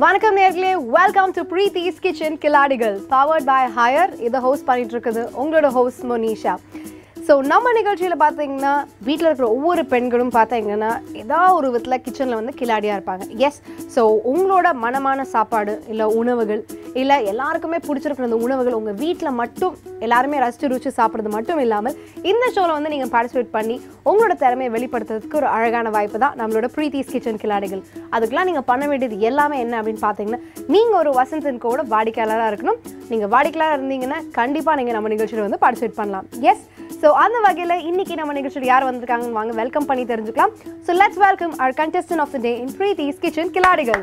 வணக்கம் நேர்களே welcome to Preethi's kitchen கிலாடிகள் பவர்ட் பை ஹயர் இதை ஹோஸ்ட் பண்ணிட்டு இருக்குது உங்களோட ஹோஸ்ட் மோனிஷா ஸோ நம்ம நிகழ்ச்சியில் பார்த்தீங்கன்னா வீட்டில் இருக்கிற ஒவ்வொரு பெண்களும் பார்த்தீங்கன்னா ஏதாவது ஒரு விதத்தில் கிச்சனில் வந்து கிலாடியாக இருப்பாங்க எஸ் ஸோ உங்களோட மனமான சாப்பாடு இல்லை உணவுகள் இல்லை எல்லாருக்குமே பிடிச்சிருக்கிற அந்த உணவுகள் உங்கள் வீட்டில் மட்டும் எல்லாருமே ரசித்து ருச்சி சாப்பிட்றது மட்டும் இல்லாமல் இந்த ஷோவில் வந்து நீங்கள் பார்ட்டிசிபேட் பண்ணி உங்களோட திறமையை வெளிப்படுத்துறதுக்கு ஒரு அழகான வாய்ப்பு தான் நம்மளோட ப்ரீத்திஸ் கிச்சன் கிலாடிகள் அதுக்கெல்லாம் நீங்கள் பண்ண வேண்டியது எல்லாமே என்ன அப்படின்னு பார்த்தீங்கன்னா நீங்கள் ஒரு வசந்தன் கோட வாடிக்கையாளராக இருக்கணும் நீங்கள் வாடிக்கையாளராக இருந்தீங்கன்னா கண்டிப்பாக நீங்கள் நம்ம நிகழ்ச்சியில் வந்து பார்ட்டிசிபேட் பண்ணலாம் எஸ் ஸோ அந்த வகையில் இன்னைக்கு நம்ம நிகழ்ச்சியில் யார் வந்திருக்காங்கன்னு வாங்க வெல்கம் பண்ணி தெரிஞ்சுக்கலாம் so let's welcome our contestant of the day in Preethi's kitchen கிலாடிகள்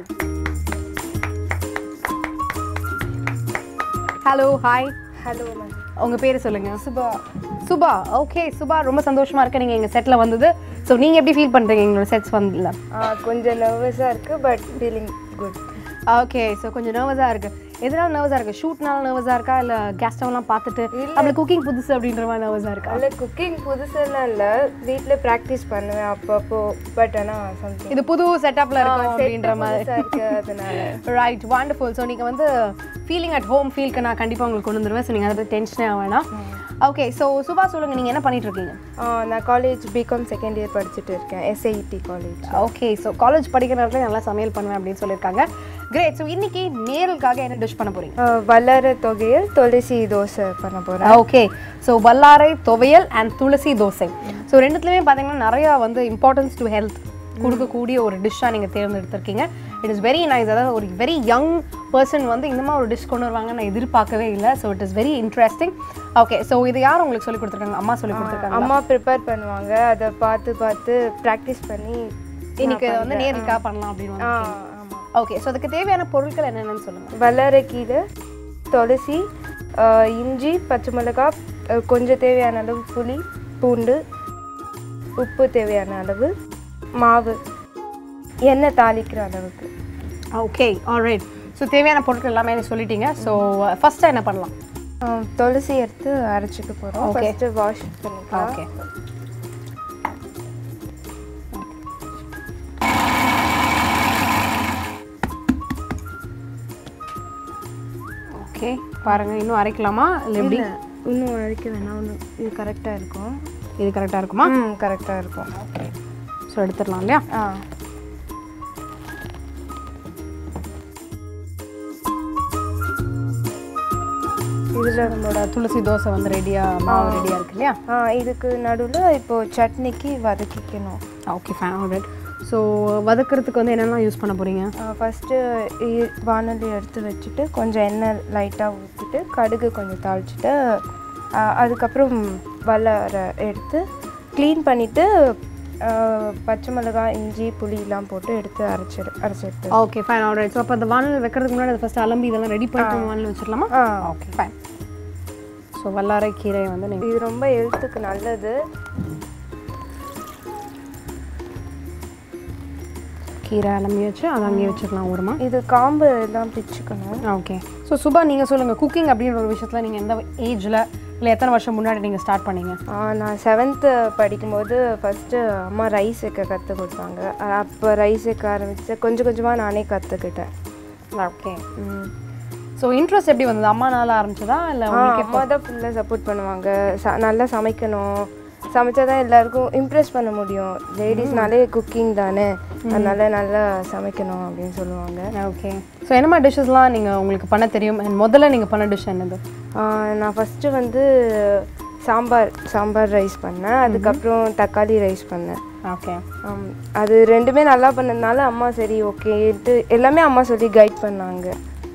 ஹலோ ஹாய் ஹலோ மேம் உங்க பேர் சொல்லுங்க சுபா சுபா ஓகே சுபா ரொம்ப சந்தோஷமா இருக்கு நீங்க எங்க செட்ல வந்தது ஸோ நீங்க எப்படி ஃபீல் பண்றீங்க எங்களோட செட்ஸ் வந்ததுல கொஞ்சம் நர்வஸாக இருக்குது but feeling good okay so கொஞ்சம் நர்வஸா இருக்கு எதனால நர்வஸா இருக்கு ஷூட்னால நர்வஸா இருக்கா இல்ல கேஸ் ஸ்டவ்லாம் பார்த்துட்டு நம்மளுக்கு குக்கிங் புதுசு அப்படின்ற மாதிரி நர்வஸா இருக்கா அதில் குக்கிங் புதுசெல்லாம் இல்லை வீட்டில் ப்ராக்டிஸ் பண்ணுவேன் அப்பப்போ பட் ஆனால் சம்திங் இது புது செட்டப்ல இருக்கும் அப்படின்ற மாதிரி இருக்கு அதனால ரைட் வண்டர்ஃபுல் ஸோ நீங்கள் வந்து ஃபீலிங் அட் ஹோம் ஃபீல்க்கு நான் கண்டிப்பாக உங்களுக்கு கொண்டு வந்துடுவேன் ஸோ நீங்கள் அதை டென்ஷனே ஆக வேணாம் ஓகே ஸோ சுபா சொல்லுங்கள் நீங்கள் என்ன பண்ணிட்டு இருக்கீங்க ஆ, நான் காலேஜ் பிகாம் செகண்ட் இயர் படிச்சுட்டு இருக்கேன் SIT college okay so college படிக்கிற நேரத்தில் நல்லா சமையல் பண்ணுவேன் அப்படின்னு சொல்லியிருக்காங்க கிரேட் ஸோ இன்னைக்கு நேரலுக்காக என்ன டிஷ் பண்ண போறீங்க வளர தொகையில் துளசி தோசை பண்ண போகிறேன் ஓகே ஸோ வல்லாரை துவையல் அண்ட் துளசி தோசை ஸோ ரெண்டுத்துலையுமே பார்த்தீங்கன்னா நிறையா வந்து இம்பார்ட்டன்ஸ் டு ஹெல்த் கொடுக்கக்கூடிய ஒரு டிஷ்ஷாக நீங்கள் தேர்ந்தெடுத்திருக்கீங்க இட் இஸ் வெரி நைஸ் அதாவது ஒரு வெரி யங் பர்சன் வந்து இந்த மாதிரி ஒரு டிஷ் கொண்டு வருவாங்க நான் எதிர்பார்க்கவே இல்லை so it is very interesting okay so இது யார் உங்களுக்கு சொல்லி கொடுத்துருக்காங்க அம்மா சொல்லி கொடுத்துருக்காங்க அம்மா ப்ரிப்பேர் பண்ணுவாங்க அதை பார்த்து பார்த்து ப்ராக்டிஸ் பண்ணி இன்னைக்கு இதை வந்து நேருக்காக பண்ணலாம் அப்படின்னு ஆ வந்து ஆமாம் ஓகே ஸோ அதுக்கு தேவையான பொருட்கள் என்னென்னு சொல்லுங்கள் வளரக்கீரை துளசி ஆ, இஞ்சி பச்சை மிளகாய் ஆ, கொஞ்சம் தேவையான அளவு புளி பூண்டு உப்பு தேவையான அளவு மாவு எண்ணெய் தாளிக்கிற அளவுக்கு ஓகே ஆல்ரைட் ஸோ தேவையான பொருட்கள் எல்லாமே எனக்கு சொல்லிட்டீங்க ஸோ ஃபஸ்ட்டாக என்ன பண்ணலாம் ஆ, துளசி எடுத்து அரைச்சிக்க போகிறோம் Okay. ஃபஸ்ட்டு வாஷ் பண்ணிக்கலாம் ஓகே ஓகே பாருங்க இன்னும் அரைக்கலாமா இல்லை எப்படி இல்லை இன்னும் அரைக்க வேணாம் ஒன்றும் இது கரெக்டாக இருக்கும் இது கரெக்டாக இருக்குமா ம் கரெக்டாக இருக்கும் ஓகே ஸோ எடுத்துடலாம் இல்லையா ஆ இதில் நம்மளோட துளசி தோசை வந்து ரெடியாக மாவு ரெடியாக இருக்கு இல்லையா ஆ இதுக்கு நடுவில் இப்போது சட்னிக்கு வதக்கிக்கணும் ஓகே ஃபைன் ஆல்ரைட் ஸோ வதக்கிறதுக்கு வந்து என்னெல்லாம் யூஸ் பண்ண போகிறீங்க ஃபஸ்ட்டு வானொலி எடுத்து வச்சுட்டு கொஞ்சம் எண்ணெய் லைட்டாக ஊற்றிட்டு கடுகு கொஞ்சம் தாளிச்சிட்டு ஆ, அதுக்கப்புறம் வல்லார எடுத்து க்ளீன் பண்ணிவிட்டு பச்சை மிளகாய் இஞ்சி புளியெலாம் போட்டு எடுத்து அரைச்சிடு அரைச்சி எடுத்து ஓகே ஃபைன் ஆல்ரைட் ஸோ அப்போ அந்த வானல் வைக்கிறதுக்கு முன்னாடி அதை ஃபஸ்ட்டு அலம்பி இதெல்லாம் ரெடி பண்ணிட்டு வானல் வச்சிடலாமா ஆ ஓகே ஃபைன் ஸோ வல்லாரை கீரை வந்து நீங்கள் இது ரொம்ப ஹெல்த்துக்கு நல்லது கீரை அலம்பி வச்சு அதை அங்கேயே வச்சுக்கலாம் ஓரமா இது காம்பு எல்லாம் பிச்சுக்கணும் ஓகே ஸோ சுபா நீங்கள் சொல்லுங்கள் குக்கிங் அப்படின்ற ஒரு விஷயத்தில் நீங்கள் எந்த ஏஜில் இல்லை எத்தனை வருஷம் முன்னாடி நீங்கள் ஸ்டார்ட் பண்ணீங்க ஆ, நான் செவன்த்து படிக்கும்போது ஃபஸ்ட்டு அம்மா ரைஸ் வைக்க கற்றுக் கொடுத்தாங்க அப்போ ரைஸ் வைக்க ஆரம்பிச்சு கொஞ்சம் கொஞ்சமாக நானே கற்றுக்கிட்டேன் ஓகே ஸோ இன்ட்ரெஸ்ட் எப்படி வந்தது அம்மா நாள் ஆரம்பிச்சதா இல்லை உங்களுக்கு அம்மா தான் ஃபுல்லாக சப்போர்ட் பண்ணுவாங்க ச நல்லா சமைக்கணும் சமைச்சா தான் எல்லாருக்கும் இம்ப்ரெஸ் பண்ண முடியும் லேடிஸ்னாலே குக்கிங் தானே அதனால நல்லா சமைக்கணும் அப்படின்னு சொல்லுவாங்க ஓகே ஸோ என்ன மாதிரி டிஷ்ஷஸ்லாம் நீங்கள் உங்களுக்கு பண்ண தெரியும் And முதல்ல நீங்கள் பண்ண டிஷ் என்னது ஆ, நான் ஃபஸ்ட்டு வந்து சாம்பார் சாம்பார் ரைஸ் பண்ணேன் அதுக்கப்புறம் தக்காளி ரைஸ் பண்ணேன் ஓகே ஆம், அது ரெண்டுமே நல்லா பண்ணதுனால அம்மா சரி ஓகேன்ட்டு எல்லாமே அம்மா சொல்லி கைட் பண்ணாங்க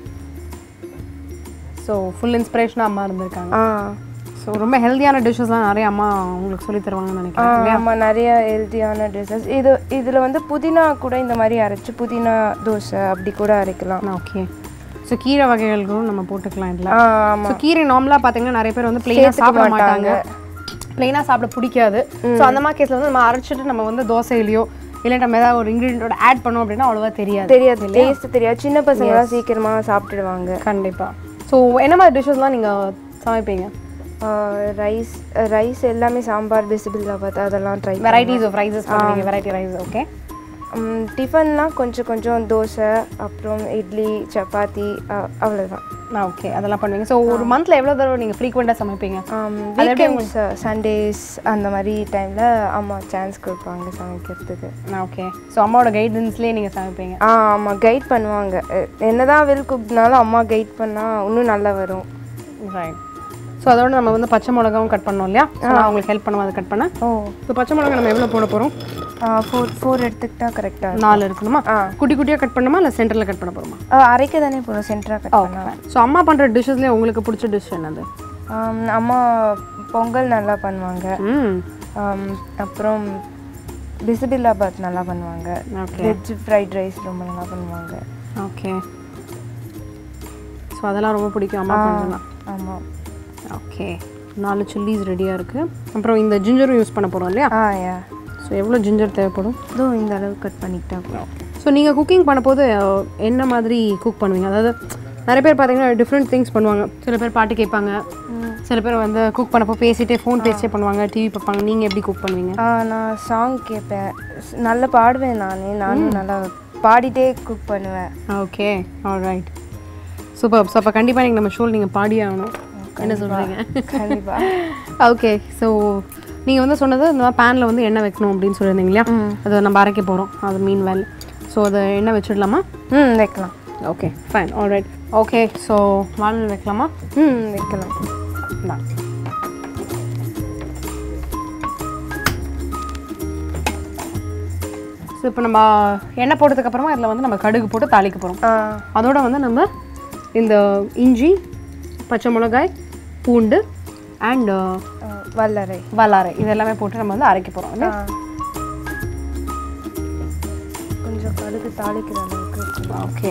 ஸோ ஃபுல் இன்ஸ்பிரேஷனாக அம்மா இருந்திருக்காங்க ஆ ஸோ ரொம்ப ஹெல்த்தியான டிஷ்ஷஸ்லாம் நிறைய அம்மா உங்களுக்கு சொல்லி தருவாங்கன்னு ஆ, நினைக்கிறேன் ஆமா நிறைய ஹெல்த்தியான டிஷ்ஷஸ் இது இதில் வந்து புதினா கூட இந்த மாதிரி அரைச்சு புதினா தோசை அப்படி கூட அரைக்கலாம் ஓகே ஸோ கீரை வகைகளுக்கும் நம்ம போட்டுக்கலாம் இதில் ஆ ஆமாம் ஸோ கீரை நார்மலாக பார்த்தீங்கன்னா நிறைய பேர் வந்து பிளெயினாக சாப்பிட மாட்டாங்க பிளெயினாக சாப்பிட பிடிக்காது ஸோ அந்த மாதிரி கேஸில் வந்து நம்ம அரைச்சிட்டு நம்ம வந்து தோசையிலையோ இல்லை நம்ம ஏதாவது ஒரு இன்க்ரீடியன்ட்டோட ஆட் பண்ணோம் அப்படின்னா அவ்வளோவா தெரியாது தெரியாது டேஸ்ட் தெரியாது சின்ன பசங்களாம் சீக்கிரமா சாப்பிட்டுடுவாங்க கண்டிப்பாக ஸோ என்ன மாதிரி டிஷ்ஷஸ்லாம் நீங்கள் சமைப்பீங்க ரைஸ் ரைஸ் எல்லாமே சாம்பார் பிசிபிள் பார்த்து அதெல்லாம் ட்ரை வெரைட்டிஸ் ஆஃப் ரைஸஸ் பண்ணுவீங்க வெரைட்டி ரைஸ் ஓகே டிஃபன்லாம் கொஞ்சம் கொஞ்சம் தோசை அப்புறம் இட்லி சப்பாத்தி அ- அவ்வளவுதான் ஓகே அதெல்லாம் பண்ணுவீங்க ஸோ ஒரு மந்த்ல எவ்வளோ தடவை நீங்கள் ஃப்ரீக்வெண்ட்டாக சமைப்பீங்க வீக்கெண்ட்ஸ் சண்டேஸ் அந்த மாதிரி டைமில் அம்மா சான்ஸ் கொடுப்பாங்க சமைக்கிறதுக்கு ஓகே ஸோ அம்மாவோட கைடன்ஸ்லேயே நீங்கள் சமைப்பீங்க ஆ ஆமாம் கைட் பண்ணுவாங்க எ- என்னதான் வில் குக்னாலும் அம்மா கைட் பண்ணால் இன்னும் நல்லா வரும் ரைட் ஸோ அதோட நம்ம வந்து பச்சை மிளகாவும் கட் பண்ணோம் இல்லையா So, நான் உங்களுக்கு ஹெல்ப் பண்ணுவோம் அதை கட் பண்ண ஓ ஸோ பச்சை மிளகா நம்ம எவ்வளோ போட போகிறோம் ஃபோர் ஃபோர் எடுத்துக்கிட்டா கரெக்டாக நாலு இருக்கணுமா ஆ. குட்டி குட்டியாக கட் பண்ணணுமா இல்லை சென்டரில் கட் பண்ண போகிறோமா அரைக்க தானே போகிறோம் சென்டராக கட் ஓகே ஸோ அம்மா பண்ணுற டிஷ்ஷஸ்லேயே உங்களுக்கு பிடிச்ச டிஷ் என்னது ஆம், அம்மா பொங்கல் நல்லா பண்ணுவாங்க ம் ஆம், அப்புறம் பிசிபில்லாபாத் நல்லா பண்ணுவாங்க ஓகே வெஜ் ஃப்ரைட் ரைஸ் ரொம்ப நல்லா பண்ணுவாங்க ஓகே ஸோ அதெல்லாம் ரொம்ப பிடிக்கும் அம்மா பண்ணலாம் ஆமாம் ஓகே நாலு சில்லிஸ் ரெடியாக இருக்குது அப்புறம் இந்த ஜிஞ்சரும் யூஸ் பண்ண போகிறோம் இல்லையா ஆ யா ஸோ எவ்வளோ ஜிஞ்சர் தேவைப்படும் இதோ இந்த அளவு கட் பண்ணிக்கிட்டா போதும். ஸோ நீங்கள் குக்கிங் பண்ணும்போது அஹ், என்ன மாதிரி குக் பண்ணுவீங்க அதாவது நிறைய பேர் பார்த்தீங்கன்னா டிஃப்ரெண்ட் திங்ஸ் பண்ணுவாங்க சில பேர் பாட்டு கேட்பாங்க சில பேர் வந்து குக் பண்ணப்போ பேசிட்டே ஃபோன் பேசிட்டே பண்ணுவாங்க டிவி பார்ப்பாங்க நீங்கள் எப்படி குக் பண்ணுவீங்க ஆ நான் சாங் கேட்பேன் ஸ்- நல்லா பாடுவேன் நானே நானும் நல்லா பாடிட்டே குக் பண்ணுவேன் okay all right super so அப்போ கண்டிப்பாக நீங்கள் நம்ம ஷோல் நீங்கள் பாடியே ஆகணும் என்ன சொல்கிறீங்க கண்டிப்பாக ஓகே ஸோ நீங்கள் வந்து சொன்னது இந்த மாதிரி பேனில் வந்து எண்ணெய் வைக்கணும் அப்படின்னு சொல்லியிருந்தீங்க இல்லையா அதை நம்ம அரைக்க போகிறோம் அது மீன் வேல் ஸோ அதை எண்ணெய் வச்சிடலாமா ம் வைக்கலாம் okay fine all right okay so வானல் வைக்கலாமா ம் வைக்கலாம் இந்தா. ஸோ இப்போ நம்ம எண்ணெய் போட்டதுக்கு அப்புறமா இதில் வந்து நம்ம கடுகு போட்டு தாளிக்க போகிறோம் ஆ அதோட வந்து நம்ம இந்த இஞ்சி பச்சை மிளகாய் பூண்டு அண்ட் ஆ, வல்லரை வல்லாரை இது எல்லாமே போட்டு நம்ம வந்து அரைக்க போகிறோம் ஆ. கொஞ்சம் கடுகு தாளிக்கிற அளவுக்கு வைக்கணும். ஓகே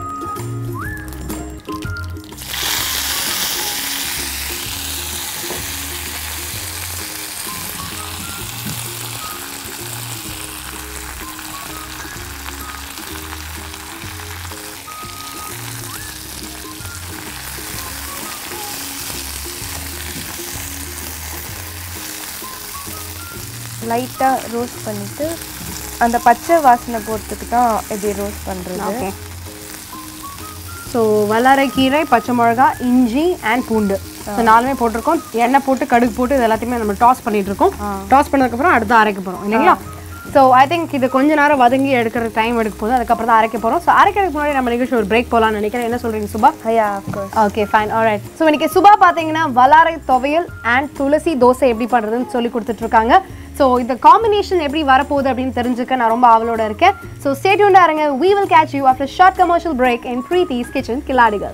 லைட்டாக ரோஸ்ட் பண்ணிட்டு அந்த பச்சை வாசனை போகிறதுக்கு தான் இப்படி ரோஸ்ட் பண்ணுறது ஓகே ஸோ வல்லாரைக்கீரை பச்சை மிளகா இஞ்சி அண்ட் பூண்டு ஸோ நாலுமே போட்டிருக்கோம் எண்ணெய் போட்டு கடுகு போட்டு இது எல்லாத்தையுமே நம்ம டாஸ் பண்ணிட்டு இருக்கோம் டாஸ் பண்ணதுக்கப்புறம் அடுத்து அரைக்க போகிறோம் இல்லைங்களா ஸோ ஐ திங்க் இது கொஞ்ச நேரம் வதங்கி எடுக்கிற டைம் எடுக்க போகுது அதுக்கப்புறம் தான் அரைக்க போகிறோம் ஸோ அரைக்கிறதுக்கு முன்னாடி நம்ம நிகழ்ச்சி ஒரு பிரேக் போகலாம்னு நினைக்கிறேன் என்ன சொல்கிறீங்க சுபா ஐயா of course okay fine alright so இன்னைக்கு சுபா பார்த்தீங்கன்னா வல்லாரை துவையல் அண்ட் துளசி தோசை எப்படி பண்ணுறதுன்னு சொல்லி கொடுத்துட்ருக்காங்க ஸோ இந்த காம்பினேஷன் எப்படி வரப்போகுது அப்படின்னு தெரிஞ்சுக்க நான் ரொம்ப ஆவலோட இருக்கேன் ஸோ ஸ்டேட்யூண்டாக இருங்க we will catch you after a short commercial break in Preeti's Kitchen கில்லாடிகள்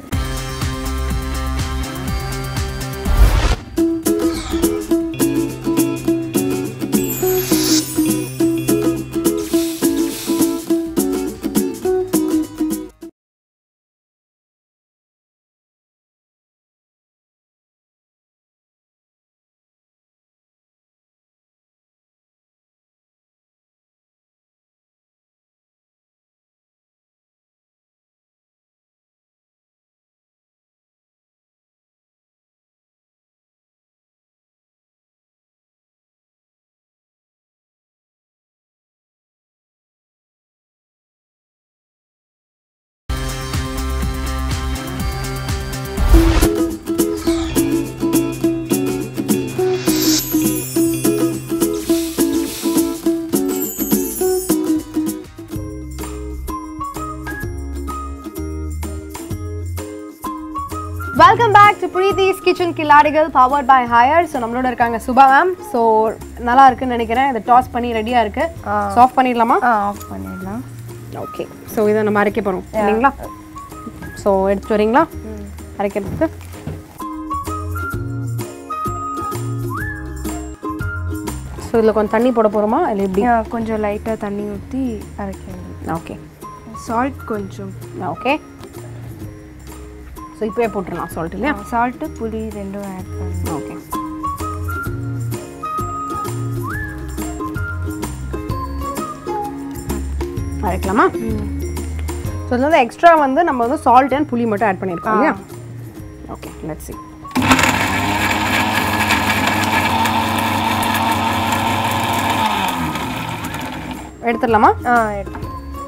welcome back to Preethi's kitchen கில்லாடிகள் பவர்ட் பை ஹையர் ஸோ நம்மளோட இருக்காங்க சுபா மேம் ஸோ நல்லா இருக்குன்னு நினைக்கிறேன் இதை டாஸ் பண்ணி ரெடியாக இருக்கு ஸோ ஆஃப் பண்ணிடலாமா ஆ ஆஃப் பண்ணிடலாம் ஓகே ஸோ இதை நம்ம அரைக்க போகிறோம் இல்லைங்களா ஸோ எடுத்து வரீங்களா அரைக்கிறதுக்கு ஸோ இதில் கொஞ்சம் தண்ணி போட போகிறோமா இல்லை எப்படி ஆ, கொஞ்சம் லைட்டாக தண்ணி ஊற்றி அரைக்க வேண்டியது ஓகே சால்ட் கொஞ்சம் ஓகே ஸோ இப்போயே போட்டுடலாம் சால்ட் இல்லையா சால்ட்டு புளி ரெண்டும் ஆட் பண்ணணும் ஓகே அரைக்கலாமா ஸோ இதில் வந்து எக்ஸ்ட்ரா வந்து நம்ம வந்து சால்ட் அண்ட் புளி மட்டும் ஆட் பண்ணியிருக்கோம் இல்லையா ஓகே லெட்ஸ் see எடுத்துடலாமா ஆ எடுத்து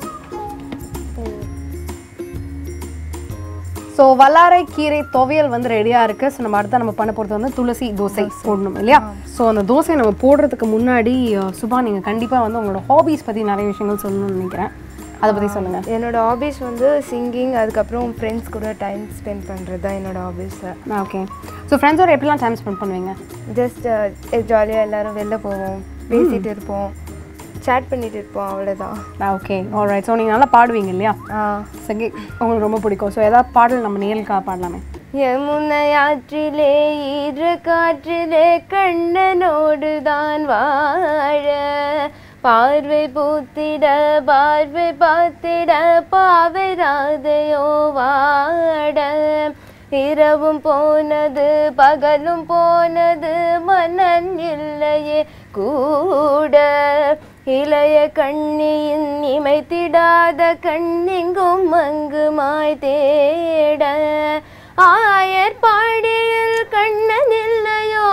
ஸோ வல்லாரை கீரை துவையல் வந்து ரெடியாக இருக்குது ஸோ நம்ம அடுத்த நம்ம பண்ண போகிறது வந்து துளசி தோசை போடணும் இல்லையா ஸோ அந்த தோசை நம்ம போடுறதுக்கு முன்னாடி அஹ், சுபா நீங்கள் கண்டிப்பாக வந்து உங்களோட ஹாபீஸ் பற்றி நிறைய விஷயங்கள் சொல்லணும்னு நினைக்கிறேன் அதை பற்றி சொல்லுங்கள் என்னோட ஹாபீஸ் வந்து சிங்கிங் அதுக்கப்புறம் ஃப்ரெண்ட்ஸ் கூட டைம் ஸ்பெண்ட் பண்ணுறது தான் என்னோட ஹாபீஸை ஓகே ஸோ ஃப்ரெண்ட்ஸோட எப்படிலாம் டைம் ஸ்பெண்ட் பண்ணுவீங்க ஜஸ்ட் ஜாலியாக எல்லாரும் வெளில போவோம் பேசிட்டு இருப்போம் சேட் பண்ணிட்டு இருப்போம் அவ்வளோதான் ஓகே ஆல்ரைட் ஸோ நீங்கள் நல்லா பாடுவீங்க இல்லையா ஆ சரி உங்களுக்கு ரொம்ப பிடிக்கும் ஸோ ஏதாவது பாடல் நம்ம நேருக்காக பாடலாமே யமுனையாற்றிலே ஈர காற்றிலே கண்ணனோடு தான் வாழ பார்வை பூத்திட பார்வை பார்த்திட பாவை ராதையோ வாட இரவும் போனது பகலும் போனது மன்னன் இல்லையே கூட இளைய கண்ணியின் இமைத்திடாத கண்ணிங்கும் அங்குமாய் தேட ஆயர் பாடியில் கண்ணன் இல்லையோ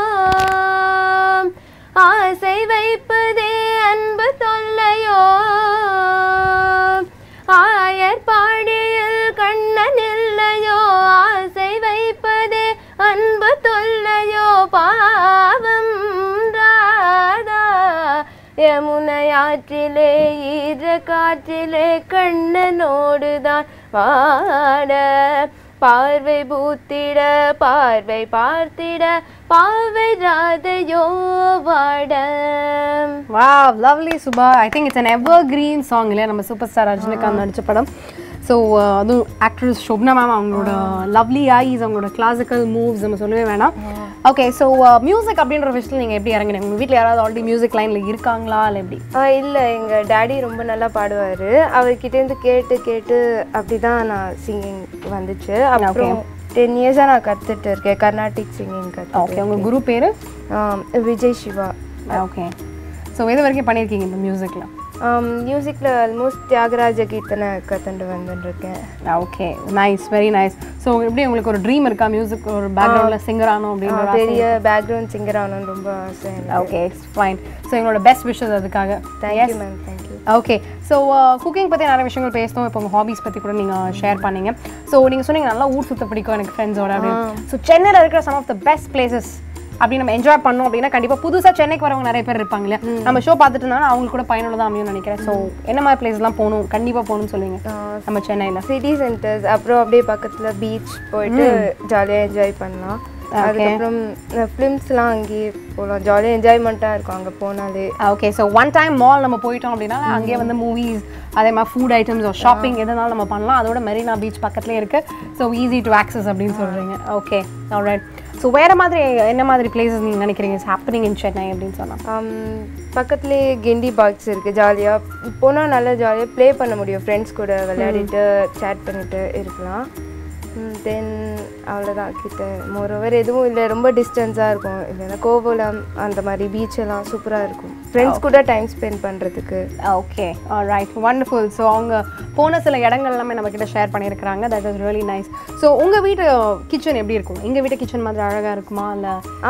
ஆசை வைப்பதே அன்பு தொல்லையோ ஆயர் பாடியில் கண்ணன் இல்லையோ ஆசை வைப்பதே அன்பு தொல்லையோ பாவம் ராதா யமுனையாற்றிலே ஈர காற்றிலே கண்ணனோடுதான் வாட பார்வை பூத்திட பார்வை பார்த்திட பாவை ராதையோ வாட வா lovely Subha I think it's an evergreen song இல்லையா நம்ம சூப்பர் ஸ்டார் ரஜினிகாந்த் நடிச்ச படம் ஸோ அதுவும் ஆக்ட்ரஸ் ஷோப்னா மேம் அவங்களோட லவ்லி ஐஸ் அவங்களோட கிளாசிக்கல் மூவ்ஸ் நம்ம சொல்லவே வேணாம் ஓகே ஸோ மியூசிக் அப்படின்ற விஷயத்தில் நீங்கள் எப்படி இறங்கினீங்க உங்கள் வீட்டில் யாராவது ஆல்ரெடி மியூசிக் லைனில் இருக்காங்களா இல்லை எப்படி ஆ இல்லை எங்கள் டாடி ரொம்ப நல்லா பாடுவார் அவர்கிட்டேருந்து கேட்டு கேட்டு அப்படி தான் நான் சிங்கிங் வந்துச்சு அப்புறம் டென் இயர்ஸாக நான் கற்றுட்டு இருக்கேன் கர்நாடிக் சிங்கிங் கற்று ஓகே உங்கள் குரு பேர் விஜய் சிவா ஓகே ஸோ எது வரைக்கும் பண்ணியிருக்கீங்க இந்த மியூசிக்கில் மியூசிக்கில் ஆல்மோஸ்ட் தியாகராஜ கீர்த்தனை கற்றுண்டு வந்துட்டுருக்கேன் okay nice very nice so எப்படி உங்களுக்கு ஒரு ட்ரீம் இருக்கா மியூசிக் ஒரு பேக்ரவுண்டில் சிங்கர் ஆனோம் அப்படின்னு பெரிய பேக்ரவுண்ட் சிங்கர் ஆகணும்னு ரொம்ப ஆசை எனக்கு ஓகே ஃபைன் ஸோ எங்களோட பெஸ்ட் விஷஸ் அதுக்காக thank you ma'am thank you okay so cooking பற்றி நிறைய விஷயங்கள் பேசணும் இப்போ உங்கள் ஹாபீஸ் பற்றி கூட நீங்கள் ஷேர் பண்ணீங்க ஸோ நீங்கள் சொன்னீங்க நல்லா ஊர் சுத்த பிடிக்கும் எனக்கு ஃப்ரெண்ட்ஸோட அப்படின்னு ஸோ சென்னையில் இருக்கிற some of the best places அப்படி நம்ம என்ஜாய் பண்ணோம் அப்படின்னா கண்டிப்பாக புதுசாக சென்னைக்கு வரவங்க நிறைய பேர் இருப்பாங்க இல்லையா நம்ம ஷோ பார்த்துட்டு இருந்தாலும் அவங்களுக்கு கூட பயனுள்ளதாக அமையும்னு நினைக்கிறேன் ஸோ என்ன மாதிரி பிளேஸ்லாம் போகணும் கண்டிப்பாக போகணும்னு சொல்லுவீங்க நம்ம சென்னையில் சிட்டி சென்டர்ஸ் அப்புறம் அப்படியே பக்கத்தில் பீச் போயிட்டு ஜாலியாக என்ஜாய் பண்ணலாம் அதுக்கப்புறம் ஃபிலிம்ஸ்லாம் அங்கேயே போகலாம் ஜாலியாக என்ஜாய்மெண்ட்டாக இருக்கும் அங்கே போனாலே okay so one time mall நம்ம போயிட்டோம் அப்படின்னா அங்கேயே வந்து மூவிஸ் அதே மாதிரி ஃபுட் ஐட்டம்ஸ் ஷாப்பிங் எதுனாலும் நம்ம பண்ணலாம் அதோட மெரினா பீச் பக்கத்துலேயே இருக்கு ஸோ ஈஸி டு ஆக்சஸ் அப்படின்னு சொல்கிறீங்க ஓகே ஆல்ரைட் ஸோ வேறு மாதிரி என்ன மாதிரி பிளேசஸ் நீங்கள் நினைக்கிறீங்க ஹேப்பனிங் இன் சென்னை அப்படின்னு சொன்னால் ஆம், பக்கத்துலேயே கிண்டி பார்க்ஸ் இருக்குது ஜாலியாக போனால் நல்லா ஜாலியாக ப்ளே பண்ண முடியும் ஃப்ரெண்ட்ஸ் கூட விளையாடிட்டு சேட் பண்ணிட்டு இருக்கலாம் தென் அவ்வளோதான் கிட்ட மோரோவர் எதுவும் இல்லை ரொம்ப டிஸ்டன்ஸாக இருக்கும் இல்லைன்னா கோவலம் அந்த மாதிரி பீச் எல்லாம் சூப்பராக இருக்கும் ஃப்ரெண்ட்ஸ் கூட டைம் ஸ்பெண்ட் பண்ணுறதுக்கு ஓகே ரைட் வண்டர்ஃபுல் ஸோ அவங்க போன சில இடங்கள் எல்லாமே நம்ம கிட்ட ஷேர் பண்ணியிருக்கிறாங்க that is really nice so உங்கள் வீட்டு கிச்சன் எப்படி இருக்கும் எங்கள் வீட்டு கிச்சன் மாதிரி அழகாக இருக்குமா இல்லை ஆ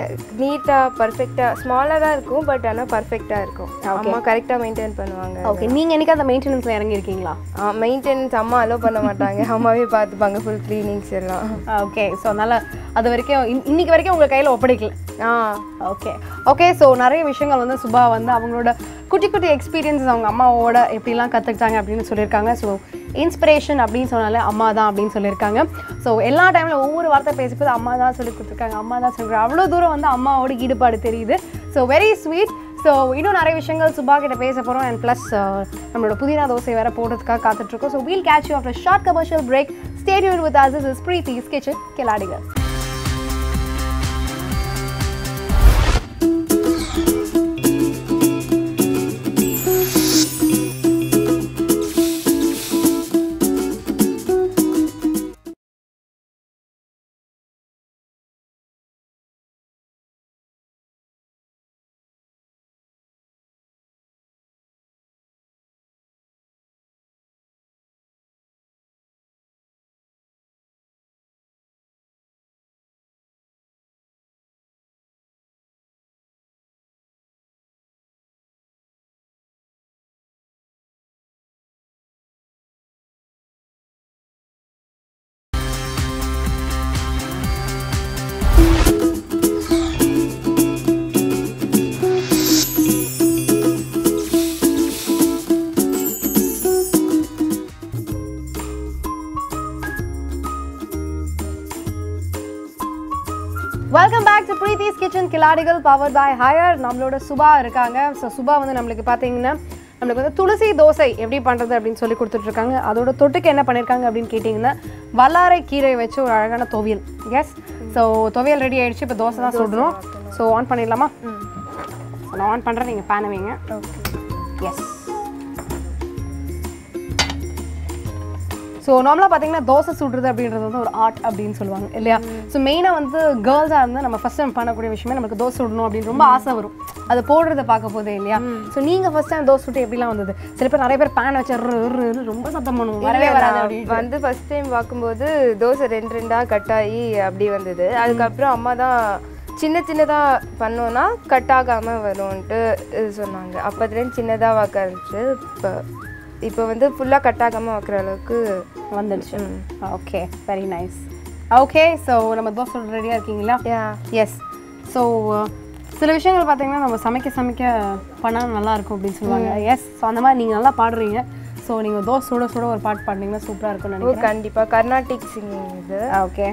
நீட்டாக பர்ஃபெக்டாக ஸ்மாலாக தான் இருக்கும் பட் ஆனால் பர்ஃபெக்டாக இருக்கும் அம்மா கரெக்டாக மெயின்டைன் பண்ணுவாங்க ஓகே நீங்கள் என்னைக்கு அந்த மெயின்டெனன்ஸில் இறங்கியிருக்கீங்களா மெயின்டெனன்ஸ் அம்மா அலோவ் பண்ண மாட்டாங்க அம்மாவே பார்த்துப்பாங்க ஃபுல் க்ளீனிங்ஸ் எல்லாம் ஓகே ஸோ அதனால் அது வரைக்கும் இன்- இன்னைக்கு வரைக்கும் உங்கள் கையில் ஒப்படைக்கல ஆ ஓகே ஓகே ஸோ நிறைய விஷயங்கள் வந்து சுபா வந்து அவங்களோட குட்டி குட்டி எக்ஸ்பீரியன்ஸஸ் அவங்க அம்மாவோட எப்படிலாம் கற்றுக்கிட்டாங்க அப்படின்னு சொல்லியிருக்காங்க ஸோ இன்ஸ்பிரேஷன் அப்படின்னு சொன்னாலே அம்மா தான் அப்படின்னு சொல்லியிருக்காங்க ஸோ எல்லா டைமில் ஒவ்வொரு வார்த்தை பேசும்போது அம்மா தான் சொல்லி கொடுத்துருக்காங்க அம்மா தான் சொல்லிருக்காங்க அவ்வளோ தூரம் வந்து அம்மாவோட ஈடுபாடு தெரியுது ஸோ வெரி ஸ்வீட் ஸோ இன்னும் நிறைய விஷயங்கள் சுபா கிட்ட பேச போகிறோம் அண்ட் ப்ளஸ் நம்மளோட புதினா தோசை வேற போடுறதுக்காக காத்துட்ருக்கோம் so we'll catch you after short commercial break stay tuned with us is Preethi kitchen கிளாடிகள் welcome back to Preethi's kitchen கிளாடிகள் பவர் பை ஹயர் நம்மளோட சுபா இருக்காங்க ஸோ சுபா வந்து நம்மளுக்கு பார்த்தீங்கன்னா நம்மளுக்கு வந்து துளசி தோசை எப்படி பண்ணுறது அப்படின்னு சொல்லி கொடுத்துட்ருக்காங்க அதோட தொட்டுக்கு என்ன பண்ணியிருக்காங்க அப்படின்னு கேட்டிங்கன்னா வல்லாரை கீரை வச்சு ஒரு அழகான துவையல் எஸ் ஸோ துவையல் ரெடி ஆயிடுச்சு இப்போ தோசை தான் சுடணும் ஸோ ஆன் பண்ணிடலாமா So, நான் ஆன் பண்ணுறேன் நீங்கள் பேனை வைங்க ஓகே எஸ் ஸோ நார்மலாக பார்த்தீங்கன்னா தோசை சுடுறது அப்படின்றது வந்து ஒரு ஆர்ட் அப்படின்னு சொல்லுவாங்க இல்லையா ஸோ மெயினாக வந்து கேர்ள்ஸாக இருந்தால் நம்ம ஃபஸ்ட் டைம் பண்ணக்கூடிய விஷயமே நமக்கு தோசை சுடணும் அப்படின்னு ரொம்ப ஆசை வரும் அது போடுறத பார்க்க போதே இல்லையா ஸோ நீங்கள் ஃபஸ்ட் டைம் தோசை சுட்டு எப்படிலாம் வந்தது சில பேர் நிறைய பேர் பேன் வச்சு ரு, ரு, ரு, ரொம்ப சத்தம் பண்ணுவோம் வரவே வராது நான் அப்படின்னு வந்து ஃபர்ஸ்ட் டைம் பார்க்கும்போது தோசை ரெண்டு ரெண்டா கட் ஆகி அப்படி வந்தது அதுக்கப்புறம் அம்மா தான் சின்ன சின்னதாக பண்ணோன்னா கட் ஆகாமல் வரும்ன்ட்டு இது சொன்னாங்க அப்போதுலேருந்து சின்னதாக வாக்க ஆரம்பிச்சு இப்போ இப்போ வந்து ஃபுல்லாக கட் ஆகாமல் வைக்கிற அளவுக்கு வந்துடுச்சு okay very nice okay so நம்ம தோசை சுட ரெடியாக இருக்கீங்களா யா எஸ் ஸோ சில விஷயங்கள் பார்த்தீங்கன்னா நம்ம சமைக்க சமைக்க பண்ணால் நல்லா இருக்கும் அப்படின்னு சொல்லுவாங்க எஸ் ஸோ அந்த மாதிரி நீங்கள் நல்லா பாடுறீங்க ஸோ நீங்கள் தோசை சுட சுட ஒரு பாட்டு பாடினீங்கன்னா சூப்பராக இருக்கும்னு ஓ நினைக்கிறேன் கண்டிப்பாக கர்நாடிக் சிங்கிங் இது ஓகே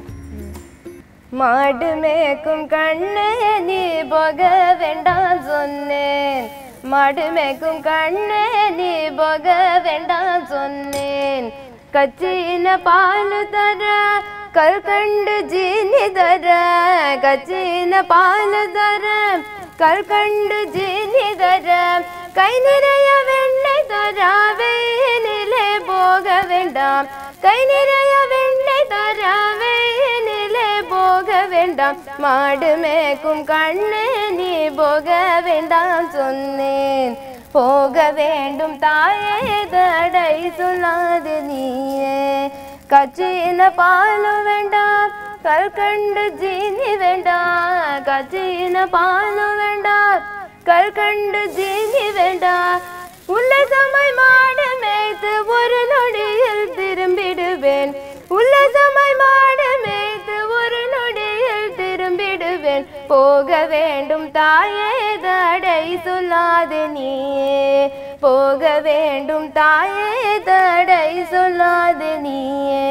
மாடு மேய்க்கும் கண்ணே நீ போக வேண்டாம் சொன்னேன் மாடு மேய்க்கும் கண்ணே நீ போக வேண்டாம் சொன்னேன் கச்சின பால் தர கல்கண்டு ஜீனி தர கச்சின பால் தர கல்கண்டு ஜீனி தர கை நிறைய வெண்ணெய் தர வெயிலே போக வேண்டாம் கை நிறைய வெண்ணெய் தர வெயிலே போக வேண்டாம் மாடு மேய்க்கும் கண்ணே நீ போக வேண்டாம் சொன்னேன் போக வேண்டும் தாயே தடை சொல்லாது நீயே கச்சின பாலும் வேண்டாம் கல்கண்டு ஜீனி வேண்டாம் கச்சின பாலும் வேண்டாம் கல்கண்டு ஜீனி வேண்டாம் உல்லசமாய் மாடு மேய்த்து ஒரு நொடியில் திரும்பிடுவேன் உல்லசமாய் மாடு மேய்த்து ஒரு நொடியில் திரும்பிடுவேன் போக வேண்டும் தாயே தடை சொல்லாது நீயே போக வேண்டும் தாயே தடை சொல்லாது நீயே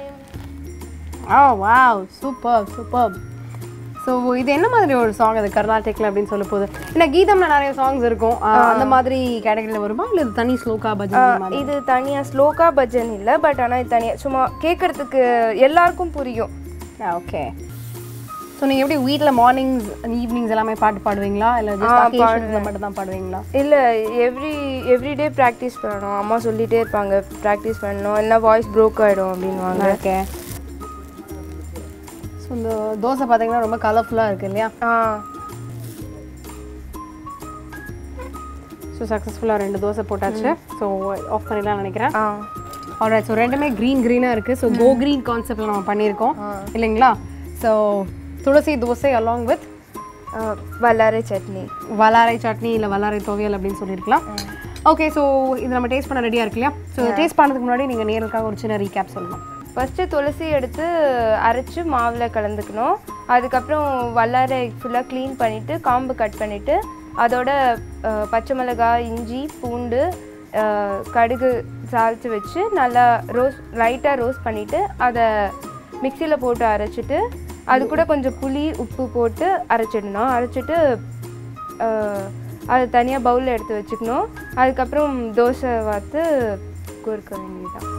oh wow super super so இது என்ன மாதிரி ஒரு சாங் அது கர்நாடிக்ல அப்படின்னு சொல்ல போகுது ஏன்னா கீதம்ல நிறைய சாங்ஸ் இருக்கும் ஆஹ் அந்த மாதிரி கேட்டகரியில் வருமா இல்லை இது தனி ஸ்லோகா பஜன் அந்த மாதிரி இது தனியாக ஸ்லோகா பஜன் இல்லை பட் ஆனால் இது தனியாக சும்மா கேட்கறதுக்கு எல்லாருக்கும் புரியும் ஓகே ஸோ நீங்கள் எப்படி வீட்டில் மார்னிங்ஸ் ஈவினிங்ஸ் எல்லாமே பாட்டு பாடுவீங்களா இல்லை ஜஸ்ட் அக்கேஷன்ஸில் மட்டும் தான் பாடுவீங்களா இல்லை எவ்ரி எவ்ரிடே ப்ராக்டிஸ் பண்ணணும் அம்மா சொல்லிகிட்டே இருப்பாங்க ப்ராக்டிஸ் பண்ணணும் இல்லைனா வாய்ஸ் ப்ரோக் ஆகிடும் அப்படின்வாங்க ஓகே ஸோ இந்த தோசை பார்த்தீங்கன்னா ரொம்ப கலர்ஃபுல்லாக இருக்குது இல்லையா ஆ ஸோ சக்ஸஸ்ஃபுல்லாக ரெண்டு தோசை போட்டாச்சு ஸோ ஆஃப் பண்ணிடலாம் நினைக்கிறேன் ஆ ஆல்ரைட் ஸோ ரெண்டுமே க்ரீன் க்ரீனாக இருக்குது ஸோ கோ க்ரீன் கான்செப்டில் நம்ம பண்ணியிருக்கோம் இல்லைங்களா ஸோ துளசி தோசை அலாங் வித் ஆ, வல்லாரை சட்னி வல்லாரை சட்னி இல்லை வல்லாரை துவையல் அப்படின்னு சொல்லியிருக்கலாம் ஓகே ஸோ இது நம்ம டேஸ்ட் பண்ண ரெடியாக இருக்கு இல்லையா ஸோ டேஸ்ட் பண்ணதுக்கு முன்னாடி நீங்கள் நேருக்காக ஒரு சின்ன ரீகேப் சொல்லணும் ஃபஸ்ட்டு துளசி எடுத்து அரைச்சி மாவில் கலந்துக்கணும் அதுக்கப்புறம் வல்லாரை ஃபுல்லாக க்ளீன் பண்ணிவிட்டு காம்பு கட் பண்ணிவிட்டு அதோட ஆ, பச்சை மிளகாய் இஞ்சி பூண்டு ஆ, கடுகு சால்த்து வச்சு நல்லா ரோஸ் லைட்டாக ரோஸ்ட் பண்ணிவிட்டு அதை மிக்சியில் போட்டு அரைச்சிட்டு அது கூட கொஞ்சம் புளி உப்பு போட்டு அரைச்சிடணும் அரைச்சிட்டு ஆ, அதை தனியாக பவுலில் எடுத்து வச்சுக்கணும் அதுக்கப்புறம் தோசை வாத்து கொடுக்க வேண்டியதுதான்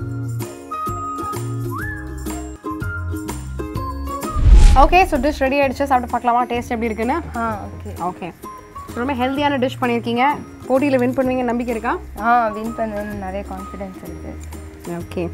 ஓகே ஸோ டிஷ் ரெடி ஆயிடுச்சு சாப்பிட்டு பார்க்கலாமா டேஸ்ட் எப்படி இருக்குன்னு ஆ ஓகே ஓகே ரொம்ப ஹெல்த்தியான டிஷ் பண்ணியிருக்கீங்க போட்டியில் வின் பண்ணுவீங்க நம்பிக்கை இருக்கா ஆ வின் பண்ணுவேன்னு நிறைய கான்ஃபிடென்ஸ் இருக்குது ஓகே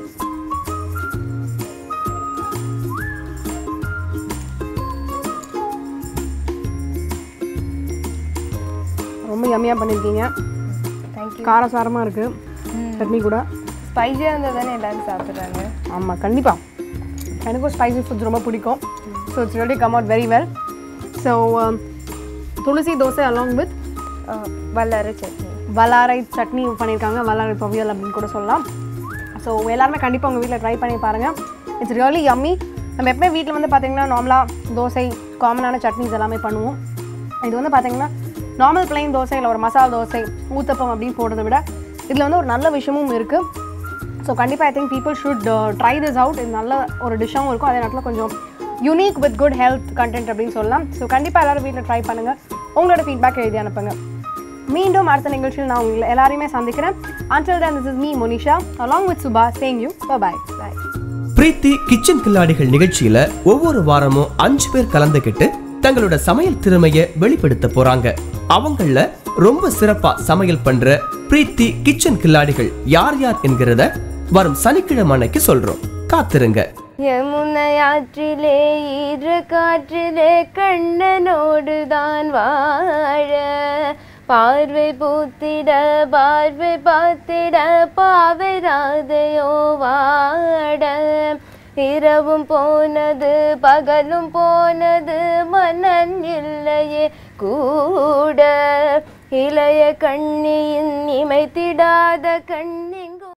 ரொம்ப யம்மியாக பண்ணியிருக்கீங்க தேங்க்யூ காரசாரமாக இருக்குது சட்னி கூட ஸ்பைஸியாக இருந்தால் தானே எல்லோரும் சாப்பிட்றாங்க ஆமாம் கண்டிப்பாக எனக்கும் ஸ்பைசி ஃபுட்ஸ் ரொம்ப பிடிக்கும் so it's ready come out very well so துளசி தோசை அலாங் வித் வல்லாரை சட்னி வல்லாரை சட்னி பண்ணியிருக்காங்க வல்லாரை துவையல் அப்படின்னு கூட சொல்லலாம் ஸோ எல்லாருமே கண்டிப்பாக உங்கள் வீட்டில் ட்ரை பண்ணி பாருங்கள் இட்ஸ் ரியலி யம்மி நம்ம எப்பவுமே வீட்டில் வந்து பார்த்தீங்கன்னா நார்மலாக தோசை காமனான சட்னிஸ் எல்லாமே பண்ணுவோம் இது வந்து பார்த்தீங்கன்னா நார்மல் பிளைன் தோசை இல்லை ஒரு மசாலா தோசை ஊத்தப்பம் அப்படின்னு போடுறதை விட இதில் வந்து ஒரு நல்ல விஷயமும் இருக்குது ஸோ கண்டிப்பாக I think people should try this out இது நல்ல ஒரு டிஷ்ஷாகவும் இருக்கும் அதே நேரத்தில் கொஞ்சம் unique with good health content அப்படின்னு சொல்லலாம் ஸோ கண்டிப்பாக எல்லாரும் வீட்டில் ட்ரை பண்ணுங்கள் உங்களோட ஃபீட்பேக் எழுதி அனுப்புங்க மீண்டும் அடுத்த நிகழ்ச்சியில் நான் உங்களை எல்லாரையுமே சந்திக்கிறேன் until then this is me Monisha along with Subha saying you bye bye bye Preethi kitchen கில்லாடிகள் நிகழ்ச்சியில ஒவ்வொரு வாரமும் அஞ்சு பேர் கலந்துக்கிட்டு தங்களோட சமையல் திறமைய வெளிப்படுத்த போறாங்க அவங்கள ரொம்ப சிறப்பா சமையல் பண்ற பிரீத்தி கிச்சன் கில்லாடிகள் யார் யார் என்கிறத வரும் சனிக்கிழமை அன்னைக்கு சொல்றோம் காத்திருங்க யமுனை ஆற்றிலே ஈர காற்றிலே கண்ணனோடு தான் வாழ பார்வை பூத்திட பார்வை பார்த்திட பாவை ராதையோ வாட இரவும் போனது பகலும் போனது மன்னன் இல்லையே கூட இளைய கண்ணியின் இமைத்திடாத கண்ணி